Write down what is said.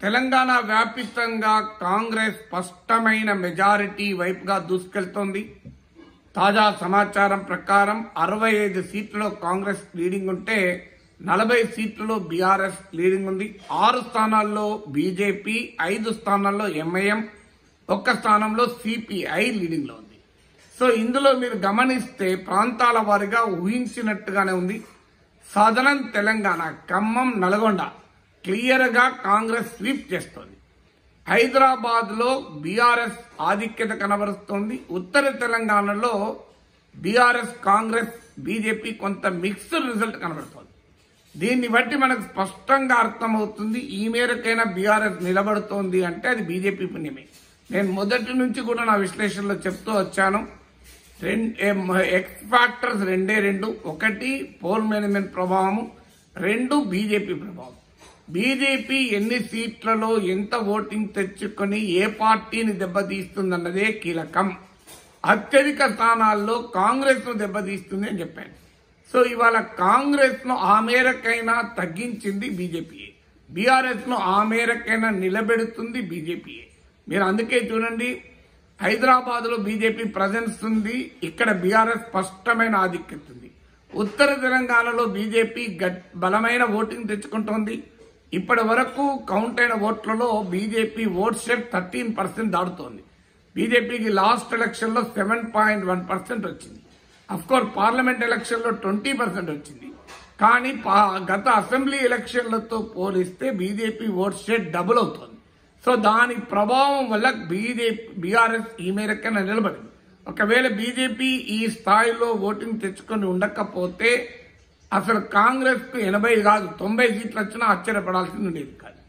తెలంగాణ వ్యాపితంగా కాంగ్రెస్ స్పష్టమైన మెజారిటీ వైపుగా దూసుకెళ్తోంది తాజా సమాచారం ప్రకారం అరవై ఐదు సీట్లలో కాంగ్రెస్ లీడింగ్ ఉంటే నలభై సీట్లలో బీఆర్ఎస్ లీడింగ్ ఉంది ఆరు స్థానాల్లో బీజేపీ ఐదు స్థానాల్లో ఎంఐఎం ఒక్క స్థానంలో సిపిఐ లీడింగ్ లో ఉంది సో ఇందులో మీరు గమనిస్తే ప్రాంతాల వారిగా ఊహించినట్టుగానే ఉంది సదనం తెలంగాణ ఖమ్మం నల్గొండ క్లియర్ గా కాంగ్రెస్ స్వీప్ చేస్తోంది హైదరాబాద్ లో బీఆర్ఎస్ ఆధిక్యత కనబరుస్తోంది ఉత్తర తెలంగాణలో బీఆర్ఎస్ కాంగ్రెస్ బీజేపీ కొంత మిక్స్డ్ రిజల్ట్ కనబడుతోంది దీన్ని బట్టి మనకు స్పష్టంగా అర్థమవుతుంది ఈ మేరకైనా బీఆర్ఎస్ నిలబడుతోంది అంటే అది బీజేపీ పుణ్యమే నేను మొదటి నుంచి కూడా నా విశ్లేషణలో చెప్తూ వచ్చాను ఎక్స్ ఫ్యాక్టర్స్ రెండే రెండు ఒకటి పోల్ మేనేజ్మెంట్ ప్రభావము రెండు బీజేపీ ప్రభావం బీజేపీ ఎన్ని సీట్లలో ఎంత ఓటింగ్ తెచ్చుకొని ఏ పార్టీని దెబ్బతీస్తుందన్నదే కీలకం అత్యధిక స్థానాల్లో కాంగ్రెస్ ను దెబ్బతీస్తుంది అని చెప్పాను సో ఇవాళ కాంగ్రెస్ ను ఆ మేరకైనా తగ్గించింది బీజేపీ బీఆర్ఎస్ ను ఆ మేరకైనా నిలబెడుతుంది బీజేపీ మీరు అందుకే చూడండి హైదరాబాద్ లో బీజేపీ ప్రజెన్స్ ఉంది ఇక్కడ బీఆర్ఎస్ స్పష్టమైన ఆధిక్యత ఉంది ఉత్తర తెలంగాణలో బీజేపీ గట్- బలమైన ఓటింగ్ తెచ్చుకుంటోంది ఇప్పటి వరకు కౌంట్ అయిన ఓట్లలో BJP vote share thirteen percent దాటుతోంది బీజేపీకి లాస్ట్ ఎలక్షన్ లో సెవెన్ పాయింట్ వన్ పర్సెంట్ వచ్చింది అఫ్ కోర్స్ పార్లమెంట్ ఎలక్షన్ లో ట్వంటీ పర్సెంట్ వచ్చింది కానీ పా- గత అసెంబ్లీ ఎలక్షన్లతో పోలిస్తే బీజేపీ ఓట్ షేర్ డబుల్ అవుతోంది సో దాని ప్రభావం వల్ల బీజేపీ బీఆర్ఎస్ ఈ మేరకైనా నిలబడింది ఒకవేళ బీజేపీ ఈ స్థాయిలో ఓటింగ్ తెచ్చుకొని ఉండకపోతే అసలు కాంగ్రెస్ కు ఎనభై కాదు తొంభై సీట్లు వచ్చినా ఆశ్చర్యపడాల్సింది ఉండేది కాదు